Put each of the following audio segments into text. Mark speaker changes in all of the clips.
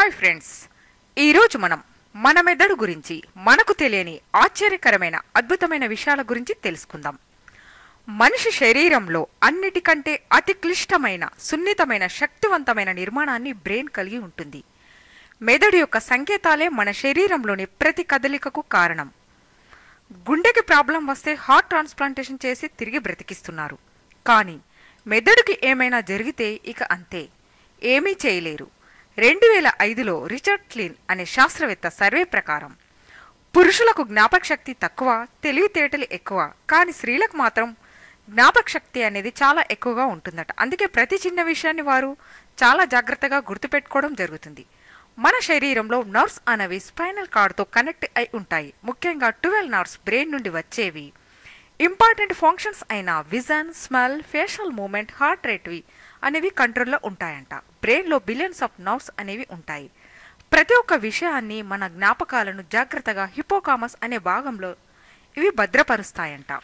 Speaker 1: hi friends ఈరోజు మనం మన మెదడు గురించి మనకు తెలియని ఆశ్చర్యకరమైన అద్భుతమైన విషయాల గురించి తెలుసుకుందాం మనిషి శరీరంలో అన్నిటికంటే అతి క్లిష్టమైన సున్నితమైన శక్తివంతమైన నిర్మాణాన్ని బ్రెయిన్ కలిగి ఉంటుంది మెదడు యొక్క సంకేతాలే మన శరీరంలోని ప్రతి కదలికకు కారణం గుండెకి ప్రాబ్లం వస్తే హార్ట్ ట్రాన్స్ప్లాంటేషన్ చేసి తిరిగి బ్రతికిస్తున్నారు కానీ మెదడుకి ఏమైనా జరిగితే ఇక అంతే ఏమీ చేయలేరు రెండు వేల ఐదులో రిచర్డ్ క్లీన్ అనే శాస్త్రవేత్త సర్వే ప్రకారం పురుషులకు జ్ఞాపక శక్తి తక్కువ తెలివితేటలు ఎక్కువ కానీ స్త్రీలకు మాత్రం జ్ఞాపక శక్తి అనేది చాలా ఎక్కువగా ఉంటుందట అందుకే ప్రతి చిన్న విషయాన్ని వారు చాలా జాగ్రత్తగా గుర్తుపెట్టుకోవడం జరుగుతుంది మన శరీరంలో నర్వ్స్ అనేవి స్పైనల్ కార్డ్తో కనెక్ట్ అయి ఉంటాయి ముఖ్యంగా ట్వెల్వ్ నర్వ్స్ బ్రెయిన్ నుండి వచ్చేవి ఇంపార్టెంట్ ఫంక్షన్స్ అయిన vision smell facial movement heart రేట్వి అనేవి కంట్రోల్లో ఉంటాయంట బ్రెయిన్లో బిలియన్స్ ఆఫ్ నర్వ్స్ అనేవి ఉంటాయి ప్రతి ఒక్క విషయాన్ని మన జ్ఞాపకాలను జాగ్రత్తగా హిపోకామస్ అనే భాగంలో ఇవి భద్రపరుస్తాయంట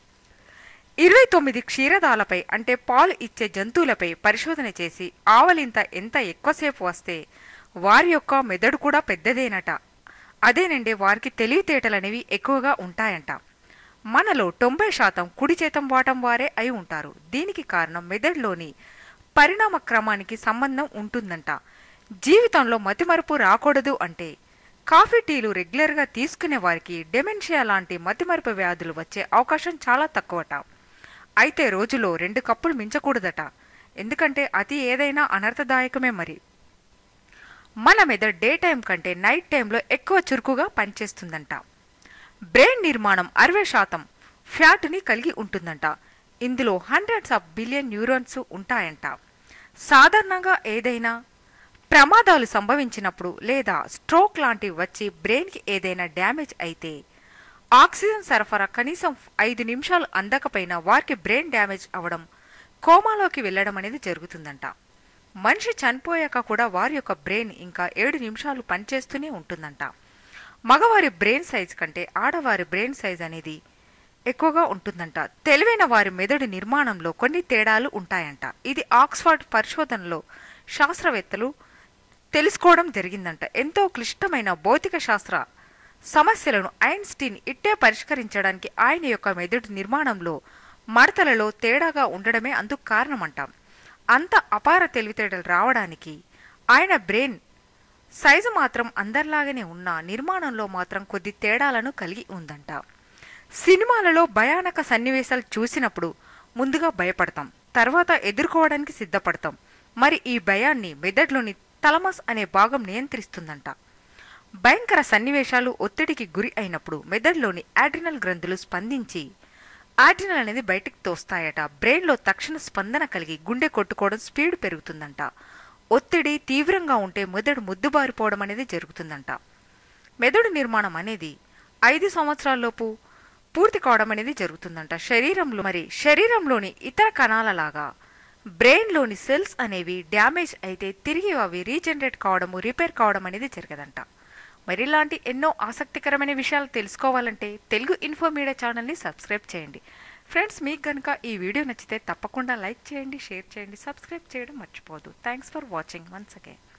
Speaker 1: ఇరవై తొమ్మిది క్షీరదాలపై అంటే పాలు ఇచ్చే జంతువులపై పరిశోధన చేసి ఆవలింత ఎంత ఎక్కువసేపు వస్తే వారి యొక్క మెదడు కూడా పెద్దదేనట అదేనండి వారికి తెలివితేటలనేవి ఎక్కువగా ఉంటాయంట మనలో తొంభై శాతం కుడి చేతం వాటం వారే అయి ఉంటారు దీనికి కారణం మెదడులోని పరిణామ క్రమానికి సంబంధం ఉంటుందంట జీవితంలో మతిమరుపు రాకూడదు అంటే కాఫీ టీలు రెగ్యులర్గా తీసుకునే వారికి డెమెన్షియా లాంటి మతిమరుపు వ్యాధులు వచ్చే అవకాశం చాలా తక్కువట అయితే రోజులో రెండు కప్పులు మించకూడదట ఎందుకంటే అతి ఏదైనా అనర్థదాయకమే మరి మన మెదడు డే టైం కంటే నైట్ టైంలో ఎక్కువ చురుకుగా పనిచేస్తుందంట బ్రెయిన్ నిర్మాణం అరవై శాతం ఫ్యాట్ని కలిగి ఉంటుందంట ఇందులో హండ్రెడ్స్ ఆఫ్ బిలియన్ న్యూరాన్స్ ఉంటాయంట సాధారణంగా ఏదైనా ప్రమాదాలు సంభవించినప్పుడు లేదా స్ట్రోక్ లాంటివి వచ్చి బ్రెయిన్కి ఏదైనా డ్యామేజ్ అయితే ఆక్సిజన్ సరఫరా కనీసం ఐదు నిమిషాలు అందకపోయినా వారికి బ్రెయిన్ డ్యామేజ్ అవ్వడం కోమాలోకి వెళ్ళడం అనేది జరుగుతుందంట మనిషి చనిపోయాక కూడా వారి యొక్క బ్రెయిన్ ఇంకా ఏడు నిమిషాలు పనిచేస్తూనే ఉంటుందంట మగవారి బ్రెయిన్ సైజ్ కంటే ఆడవారి బ్రెయిన్ సైజ్ అనేది ఎక్కువగా ఉంటుందంట తెలివైన వారి మెదడు నిర్మాణంలో కొన్ని తేడాలు ఉంటాయంట ఇది ఆక్స్ఫర్డ్ పరిశోధనలో శాస్త్రవేత్తలు తెలుసుకోవడం జరిగిందంట ఎంతో క్లిష్టమైన భౌతిక శాస్త్ర సమస్యలను ఐన్స్టీన్ ఇట్టే పరిష్కరించడానికి ఆయన యొక్క మెదడు నిర్మాణంలో మడతలలో తేడాగా ఉండడమే అందుకు కారణమంట అంత అపార తెలివితేటలు రావడానికి ఆయన బ్రెయిన్ సైజు మాత్రం అందరిలాగానే ఉన్న నిర్మాణంలో మాత్రం కొద్ది తేడాలను కలిగి ఉందంట సినిమాలలో భయానక సన్నివేశాలు చూసినప్పుడు ముందుగా భయపడతాం తర్వాత ఎదుర్కోవడానికి సిద్ధపడతాం మరి ఈ భయాన్ని మెదడులోని తలమస్ అనే భాగం నియంత్రిస్తుందంట భయంకర సన్నివేశాలు ఒత్తిడికి గురి అయినప్పుడు మెదడులోని యాడ్రినల్ గ్రంథులు స్పందించి యాడ్రినల్ అనేది బయటికి తోస్తాయట బ్రెయిన్లో తక్షణ స్పందన కలిగి గుండె కొట్టుకోవడం స్పీడ్ పెరుగుతుందంట ఒత్తిడి తీవ్రంగా ఉంటే మెదడు ముద్దుబారిపోవడం అనేది జరుగుతుందంట మెదడు నిర్మాణం అనేది ఐదు సంవత్సరాల్లోపు పూర్తి కావడం అనేది జరుగుతుందంట శరీరంలో మరి శరీరంలోని ఇతర కణాలలాగా బ్రెయిన్లోని సెల్స్ అనేవి డ్యామేజ్ అయితే తిరిగి అవి రీజనరేట్ కావడము రిపేర్ కావడం అనేది జరగదంట మరి ఇలాంటి ఎన్నో ఆసక్తికరమైన విషయాలు తెలుసుకోవాలంటే తెలుగు ఇన్ఫో మీడియా ఛానల్ని సబ్స్క్రైబ్ చేయండి ఫ్రెండ్స్ మీకు కనుక ఈ వీడియో నచ్చితే తప్పకుండా లైక్ చేయండి షేర్ చేయండి సబ్స్క్రైబ్ చేయడం మర్చిపోదు thanks for watching once again